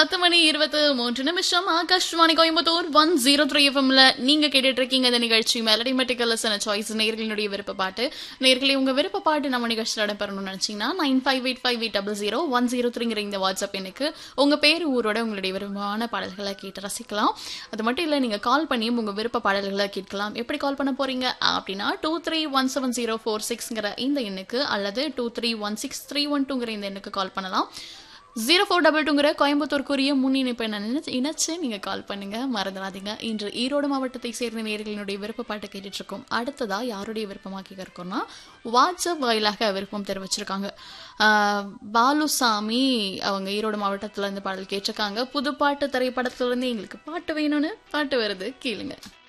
பத்து மணி இருபத்து மூன்று நிமிஷம் Akashvani Coimbatore one zero three எஃப்எம்ல நீங்க கேட்டுட்டு இருக்கீங்க இந்த நிகழ்ச்சி மெலடி மெட்டிக்கலஸ் சாய்ஸ் நேர்களினுடைய விருப்ப பாட்டு நேர்களை உங்க விருப்ப பாட்டு நம்ம நிகழ்ச்சியில் இடம்பெறணும்னு நினைச்சீங்கன்னா nine five eight five eight double zero one zero த்ரீங்கிற இந்த வாட்ஸ்அப் எனக்கு உங்க பேர் ஊரோட உங்களுடைய விருப்பமான பாடல்களை கேட்டு ரசிக்கலாம் அது மட்டும் இல்லை நீங்க கால் பண்ணியும் உங்க விருப்ப பாடல்களை கேட்கலாம் எப்படி கால் பண்ண போறீங்க அப்படின்னா two three one seven zero four சிக்ஸ்ங்கிற இந்த எண்ணுக்கு அல்லது two three one six three one டூங்கிற இந்த எண்ணுக்கு கால் பண்ணலாம் ஜீரோ ஃபோர் டபுள் டூங்கிற கோயம்புத்தூருக்குரிய முன் இணைப்பை நான் நினைச்சு இணைச்சு நீங்க கால் பண்ணுங்க மறந்துடாதீங்க இன்று ஈரோடு மாவட்டத்தை சேர்ந்த நேர்களினுடைய விருப்ப பாட்டு கேட்டுட்டு இருக்கோம் அடுத்ததா யாருடைய விருப்பமா கேட்க இருக்கோம்னா வாட்ஸ்அப் வாயிலாக விருப்பம் தெரிவிச்சிருக்காங்க ஆஹ் பாலுசாமி அவங்க ஈரோடு மாவட்டத்துல இருந்து பாடல் கேட்டிருக்காங்க புதுப்பாட்டு திரைப்படத்துல இருந்து எங்களுக்கு பாட்டு வேணும்னு பாட்டு வருது கேளுங்க